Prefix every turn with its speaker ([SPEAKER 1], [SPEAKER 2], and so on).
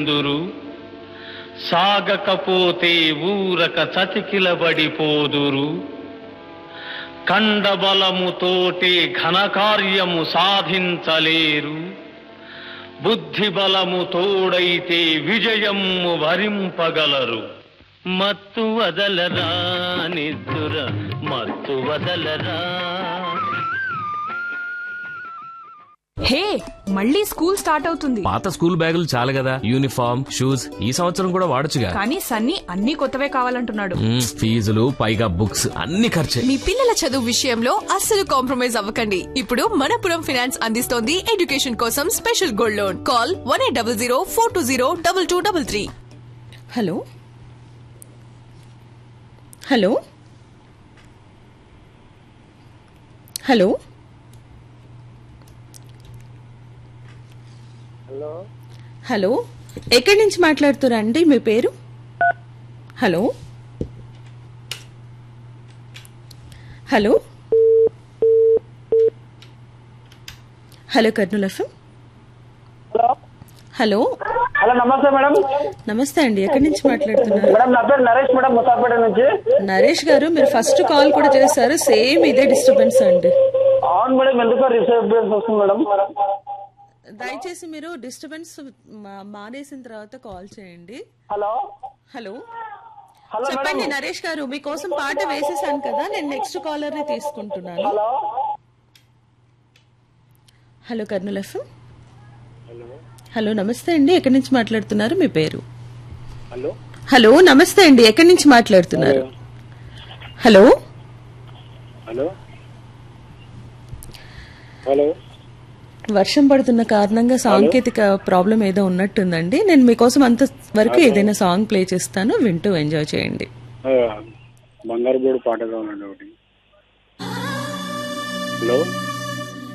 [SPEAKER 1] దురు సాగకపోతే ఊరక చతికిలబడిపోదురు కండబలముతోటే ఘనకార్యము సాధించలేరు బుద్ధి బలము తోడైతే విజయము వరింపగలరు మత్తు వదలరా నిద్దుర మత్తు వదలరా
[SPEAKER 2] హే మళ్ళీ స్కూల్ స్టార్ట్ అవుతుంది
[SPEAKER 3] పాత స్కూల్ బ్యాగులు చాలు కదా యూనిఫామ్ షూస్ ఈ సంవత్సరం కూడా వాడొచ్చుగా
[SPEAKER 2] కానీ సన్నీ అన్ని కొత్తవే కావాలంటున్నాడు
[SPEAKER 3] మ్మ్, ఫీజులు పైగా బుక్స్ అన్ని ఖర్చే
[SPEAKER 4] మీ పిల్లల చదువు విషయంలో అస్సలు కాంప్రమైజ్ అవ్వకండి ఇప్పుడు మనపురం ఫినాన్స్ అందిస్తోంది ఎడ్యుకేషన్ కోసం special gold loan call one eight double zero four two zero double two double three
[SPEAKER 5] hello hello hello hello ఎక్కడి నుంచి మాట్లాడుతున్నారండి మీ పేరు hello hello hello Kurnool FM hello
[SPEAKER 6] hello నమస్తే మేడం
[SPEAKER 5] నమస్తే అండి ఎక్కడి నుంచి మాట్లాడుతున్నారు
[SPEAKER 6] మేడం నా పేరు నరేష్ మేడం ముసాపేట నుంచి
[SPEAKER 5] నరేష్ గారు మీరు ఫస్ట్ కాల్ కూడా చేశారు సేమ్ ఇదే డిస్టర్బెన్స్ అండి
[SPEAKER 6] అవును మేడం ఎందుకో రిసెప్షన్స్ వస్తుంది మేడం
[SPEAKER 5] దయచేసి మీరు డిస్టర్బెన్స్ మానేసిన తర్వాత కాల్ చేయండి
[SPEAKER 6] హలో
[SPEAKER 5] హలో
[SPEAKER 6] హలో
[SPEAKER 5] చెప్పండి
[SPEAKER 6] మేడం
[SPEAKER 5] నరేష్ గారు మీకోసం పాట వేసేసాను కదా నేను నెక్స్ట్ కాలర్ ని తీసుకుంటున్నాను
[SPEAKER 6] hello
[SPEAKER 5] hello Kurnool FM hello నమస్తే అండి ఎక్కడి నుంచి మాట్లాడుతున్నారు మీ పేరు
[SPEAKER 6] హలో
[SPEAKER 5] హలో నమస్తే అండి ఎక్కడి నుంచి మాట్లాడుతున్నారు హలో
[SPEAKER 6] హలో హలో
[SPEAKER 5] వర్షం పడుతున్న కారణంగా సాంకేతిక ప్రాబ్లం ఏదో ఉన్నట్టుందండి నేను మీకోసం అంత వరకు ఏదైనా సాంగ్ ప్లే చేస్తాను వింటూ ఎంజాయ్ చేయండి
[SPEAKER 6] బంగారు బోర్డు పాట కావాలండి ఒకటి హలో